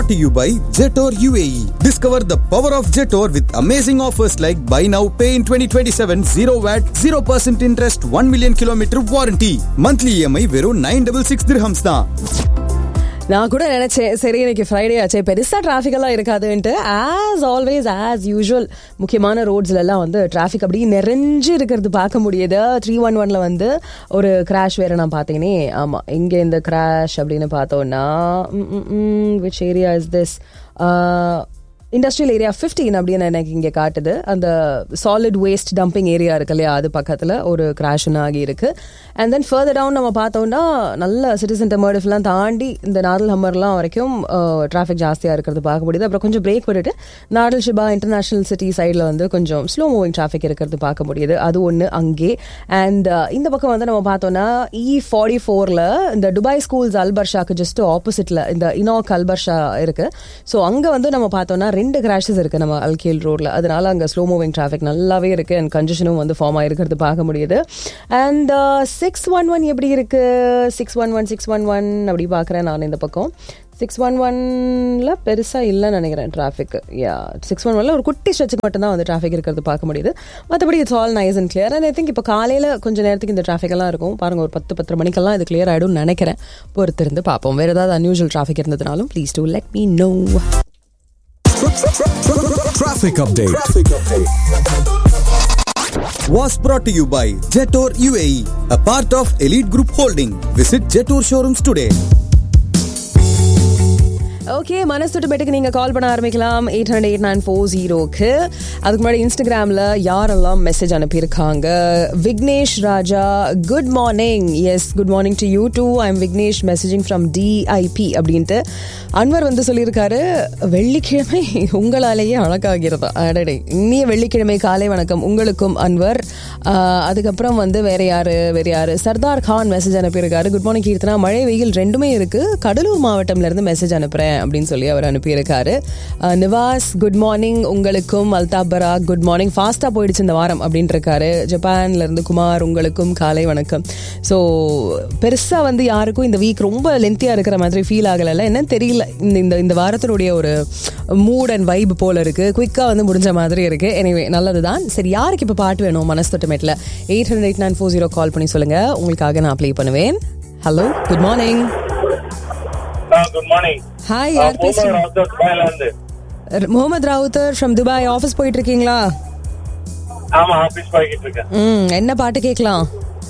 brought to you by Jetor UAE. Discover the power of Jetor with amazing offers like buy now, pay in 2027, 0 VAT, 0% interest, 1 million kilometer warranty. Monthly EMI வெறும் 966 dirhams தான். நான் கூட நினைச்சேன் சரி இன்னைக்கு Friday ஆச்சே பெருசா traffic எல்லாம் இருக்காதுன்ட்டு ஆஸ் ஆல்வேஸ் ஆஸ் யூஷுவல் முக்கியமான ரோட்ஸ்ல எல்லாம் வந்து டிராஃபிக் அப்படியே நிறைஞ்சு இருக்கிறது பார்க்க முடியுது த்ரீ ஒன் ஒன்ல வந்து ஒரு கிராஷ் வேற நான் பார்த்தீங்கன்னே ஆமா இங்க இந்த கிராஷ் அப்படின்னு பார்த்தோம்னா which area is this industrial area fifteen அப்படின்னு எனக்கு இங்கே காட்டுது அந்த சாலிட் வேஸ்ட் டம்பிங் ஏரியா இருக்கு இல்லையா அது பக்கத்தில் ஒரு கிராஷன் ஆகி இருக்கு அண்ட் தென் ஃபர்தர் டவுன் நம்ம பார்த்தோம்னா நல்ல சிட்டிசன் டெமர்டிஃப்லாம் தாண்டி இந்த நாடல் ஹம்மர்லாம் வரைக்கும் டிராஃபிக் ஜாஸ்தியாக இருக்கிறது பார்க்க முடியுது அப்புறம் கொஞ்சம் பிரேக் விட்டுட்டு நாடல் ஷிபா இன்டர்நேஷனல் சிட்டி சைடில் வந்து கொஞ்சம் ஸ்லோ மூவிங் டிராஃபிக் இருக்கிறது பார்க்க முடியுது அது ஒன்று அங்கே அண்ட் இந்த பக்கம் வந்து நம்ம பார்த்தோம்னா இ ஃபார்ட்டி ஃபோரில் இந்த துபாய் ஸ்கூல்ஸ் அல்பர்ஷாக்கு ஜஸ்ட் ஆப்போசிட்டில் இந்த இனாக் அல்பர்ஷா இருக்கு ஸோ அங்கே வந்து நம்ம பார்த்தோம்னா ரெண்டு கிராஷஸ் இருக்கு நம்ம அல்கேல் ரோட்ல அதனால அங்கே ஸ்லோ மூவிங் டிராஃபிக் நல்லாவே இருக்கு அண்ட் கன்ஜஷனும் வந்து ஃபார்ம் ஆயிருக்கிறது பார்க்க முடியுது அண்ட் சிக்ஸ் ஒன் ஒன் எப்படி இருக்கு six one one six one one அப்படி பார்க்குறேன் நான் இந்த பக்கம் சிக்ஸ் ஒன் ஒன்ல பெருசாக இல்லைன்னு நினைக்கிறேன் டிராஃபிக் யா சிக்ஸ் ஒன் ஒன்ல ஒரு குட்டி ஸ்ட்ரெச்சுக்கு மட்டும்தான் வந்து டிராஃபிக் இருக்கிறது பார்க்க முடியுது மற்றபடி it's all nice and clear and I think இப்போ காலையில் கொஞ்சம் நேரத்துக்கு இந்த டிராஃபிக் எல்லாம் இருக்கும் பாருங்க ஒரு பத்து பத்தரை மணிக்கெல்லாம் இது கிளியர் ஆகிடும்னு நினைக்கிறேன் பொறுத்திருந்து பார்ப்போம் வேறு ஏதாவது அன்யூஷுவல் டிராஃபிக் இருந்ததுனாலும் please do let me know Traffic update. Was brought to you by Jetor UAE, a part of Elite Group Holding. Visit Jetor showrooms today. Okay மனசுட்டு பெட்டுக்கு நீங்கள் கால் பண்ண ஆரம்பிக்கலாம் eight hundred eight nine four ஜீரோக்கு அதுக்கு முன்னாடி இன்ஸ்டாகிராமில் யாரெல்லாம் மெசேஜ் அனுப்பியிருக்காங்க Vignesh Raja good morning yes good morning to you too I am Vignesh messaging from DIP அப்படின்ட்டு அன்வர் வந்து சொல்லியிருக்காரு வெள்ளிக்கிழமை உங்களாலேயே அழகாகிறதா அடடே இனிய வெள்ளிக்கிழமை காலை வணக்கம் உங்களுக்கும் அன்வர் ஆஹ், அதுக்கப்புறம் வந்து வேற யாரு வேற யாரு சர்தார் கான் மெசேஜ் அனுப்பியிருக்காரு குட் மார்னிங் கீர்த்தனா மழை வெயில் ரெண்டுமே இருக்கு கடலூர் மாவட்டம்ல இருந்து மெசேஜ் அனுப்புறேன் அப்படின்னு சொல்லி அவர் அனுப்பியிருக்காரு ஆஹ், நிவாஸ் குட் மார்னிங் உங்களுக்கும் அல்தாப் பரா குட் மார்னிங் ஃபாஸ்டா போயிடுச்சு இந்த வாரம் அப்படின்னு இருக்காரு ஜப்பான்ல இருந்து குமார் உங்களுக்கும் காலை வணக்கம் ஸோ பெருசா வந்து யாருக்கும் இந்த வீக் ரொம்ப லென்த்தியா இருக்கிற மாதிரி ஃபீல் ஆகலைல்ல என்னன்னு தெரியல இந்த இந்த இந்த வாரத்தினுடைய ஒரு மூட் அண்ட் வைப் போல இருக்கு குயிக்கா வந்து முடிஞ்ச மாதிரி இருக்கு எனிவே நல்லதுதான் சரி யாருக்கு இப்போ பாட்டு வேணும் மனசு தொட்டமேட்டில் eight hundred eight nine four zero call பண்ணி சொல்லுங்க உங்களுக்காக நான் ப்ளே பண்ணுவேன் hello good morning good morning hi யார் பேசுறீங்க துபாயிலிருந்து Muhammad Rowther from Dubai office போயிட்டு இருக்கீங்களா ஆமா ஆபீஸ் போய்கிட்டு இருக்கேன் ம் என்ன பாட்டு கேட்கலாம்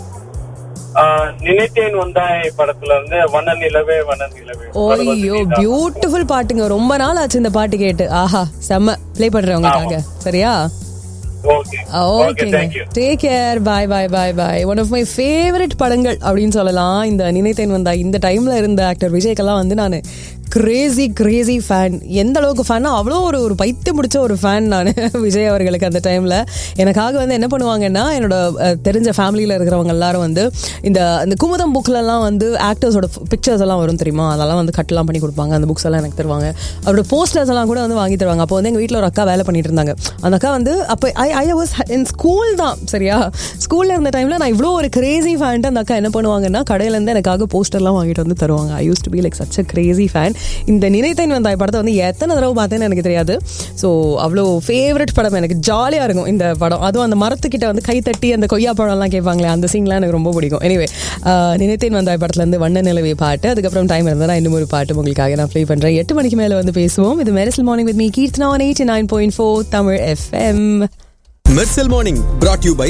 ஆஹ், நினைத்தேன் வந்தாய் படத்துல இருந்து வண்ண நிலவே வண்ண நிலவே ஓய்யோ பியூட்டிஃபுல் பாட்டுங்க ரொம்ப நாள் ஆச்சு இந்த பாட்டு கேட்டு ஆஹா செம்ம ப்ளே பண்றேன் உங்களுக்காக சரியா ஓகே ஓகே ஓகேங்க thank you take care bye bye bye bye one of my favourite படங்கள் அப்படின்னு சொல்லலாம் இந்த நினைத்தேன் வந்தா இந்த டைம்ல இருந்த ஆக்டர் விஜய்க்கெல்லாம் வந்து நான் கிரேசி கிரேசி ஃபேன் எந்த அளவுக்கு ஃபேன்னா அவ்வளோ ஒரு ஒரு பைத்தியம் முடிச்ச ஒரு ஃபேன் நான் விஜய் அவர்களுக்கு அந்த டைமில் எனக்காக வந்து என்ன பண்ணுவாங்கன்னா என்னோட அஹ், தெரிஞ்ச ஃபேமிலியில் இருக்கிறவங்க எல்லாரும் வந்து இந்த இந்த குமுதம் புக்லலாம் வந்து ஆக்டர்ஸோட பிக்சர்ஸ் எல்லாம் வரும் தெரியுமா அதெல்லாம் வந்து கட்டெல்லாம் பண்ணி கொடுப்பாங்க அந்த புக்ஸ் எல்லாம் எனக்கு தருவாங்க அவரோட போஸ்டர்ஸ் எல்லாம் கூட வந்து வாங்கி தருவாங்க அப்போ வந்து எங்கள் வீட்டில் ஒரு அக்கா வேலை பண்ணிட்டு இருந்தாங்க அந்த அக்கா வந்து அப்போ ஐ ஐ வாஸ் இன் ஸ்கூல் தான் சரியா ஸ்கூலில் இருந்த டைமில் நான் இவ்வளோ ஒரு கிரேசி ஃபேன்ட்டு அந்த அக்கா என்ன பண்ணுவாங்கன்னா கடையிலேருந்து எனக்காக போஸ்டர்லாம் வாங்கிட்டு வந்து தருவாங்க I use to be like such a crazy fan இந்த நினைத்தேன் வந்தாய் படத்தை வந்து எத்தனை தடவை பார்த்தேன்னு எனக்கு தெரியாது ஸோ அவ்வளோ ஃபேவரட் படம் எனக்கு ஜாலியாக இருக்கும் இந்த படம் அதுவும் அந்த மரத்துக்கிட்ட வந்து கை தட்டி அந்த கொய்யா பழம்லாம் கேட்பாங்களே அந்த சீன்லாம் எனக்கு ரொம்ப பிடிக்கும் எனிவே நினைத்தேன் வந்தாய் படத்துலேருந்து வண்ண நிலவே பாட்டு அதுக்கப்புறம் டைம் இருந்தால் நான் இன்னும் ஒரு பாட்டு உங்களுக்காக நான் ப்ளே பண்ணுறேன் எட்டு மணிக்கு மேலே வந்து பேசுவோம் இது Mersal morning with me Keerthana eighty nine point four Tamil FM Mersal Morning brought to you by